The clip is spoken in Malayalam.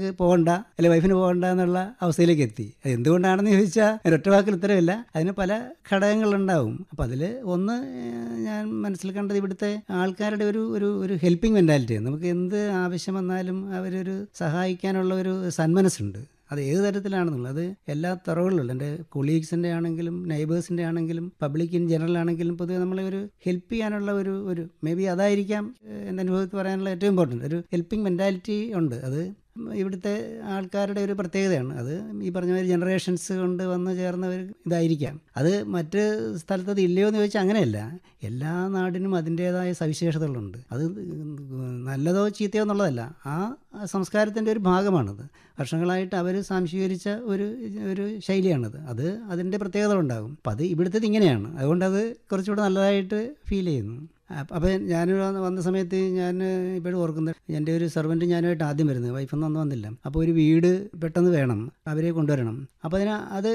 ഒരാൾക്ക് പോകണ്ട അല്ലെങ്കിൽ വൈഫിന് പോകണ്ട എന്നുള്ള അവസ്ഥയിലേക്ക് എത്തി അത് എന്തുകൊണ്ടാണെന്ന് ചോദിച്ചാൽ അതിന് ഒറ്റ വാക്കിൽ ഉത്തരവില്ല അതിന് പല ഘടകങ്ങളുണ്ടാവും അപ്പം അതിൽ ഒന്ന് ഏഹ്, ഞാൻ മനസ്സിൽ കണ്ടത് ഇവിടുത്തെ ആൾക്കാരുടെ ഒരു ഒരു ഒരു ഹെൽപ്പിംഗ് മെൻറ്റാലിറ്റി നമുക്ക് എന്ത് ആവശ്യം വന്നാലും അവരൊരു സഹായിക്കാനുള്ള ഒരു സന്മനസ്സുണ്ട് അത് ഏത് തരത്തിലാണെന്നുള്ളത് അത് എല്ലാ തറവുകളിലും എൻ്റെ കൊളീഗ്സിൻ്റെ ആണെങ്കിലും നൈബേഴ്സിൻ്റെ ആണെങ്കിലും പബ്ലിക് ഇൻ ജനറൽ ആണെങ്കിലും പൊതുവെ നമ്മളെ ഒരു ഹെൽപ്പ് ചെയ്യാനുള്ള ഒരു ഒരു മേ ബി അതായിരിക്കാം ഏഹ്, എൻ്റെ അനുഭവത്തിൽ പറയാനുള്ള ഏറ്റവും ഇമ്പോർട്ടൻറ്റ് ഒരു ഹെൽപ്പിംഗ് മെൻറ്റാലിറ്റി ഉണ്ട് അത് ഇവിടുത്തെ ആൾക്കാരുടെ ഒരു പ്രത്യേകതയാണ് അത് ഈ പറഞ്ഞ മാതിരി ജനറേഷൻസ് കൊണ്ട് വന്ന് ചേർന്ന ഒരു ഇതായിരിക്കാം അത് മറ്റ് സ്ഥലത്ത് അത് ഇല്ലയോ എന്ന് ചോദിച്ചാൽ അങ്ങനെയല്ല എല്ലാ നാടിനും അതിൻ്റേതായ സവിശേഷതകളുണ്ട് അത് നല്ലതോ ചീത്തയോ എന്നുള്ളതല്ല ആ സംസ്കാരത്തിൻ്റെ ഒരു ഭാഗമാണത് വർഷങ്ങളായിട്ട് അവർ സംശീകരിച്ച ഒരു ഒരു ശൈലിയാണത് അത് അതിൻ്റെ പ്രത്യേകത ഉണ്ടാകും അപ്പം അത് ഇവിടുത്തേത് ഇങ്ങനെയാണ് അതുകൊണ്ട് അത് കുറച്ചുകൂടെ നല്ലതായിട്ട് ഫീൽ ചെയ്യുന്നു അപ്പോൾ ഞാൻ വന്ന സമയത്ത് ഞാൻ ഇപ്പോഴും ഓർക്കുന്നത് എൻ്റെ ഒരു സെർവൻറ്റ് ഞാനുമായിട്ട് ആദ്യം വരുന്നത് വൈഫൊന്നും അന്ന് വന്നില്ല അപ്പോൾ ഒരു വീട് പെട്ടെന്ന് വേണം അവരെ കൊണ്ടുവരണം അപ്പോൾ അതിന് അത്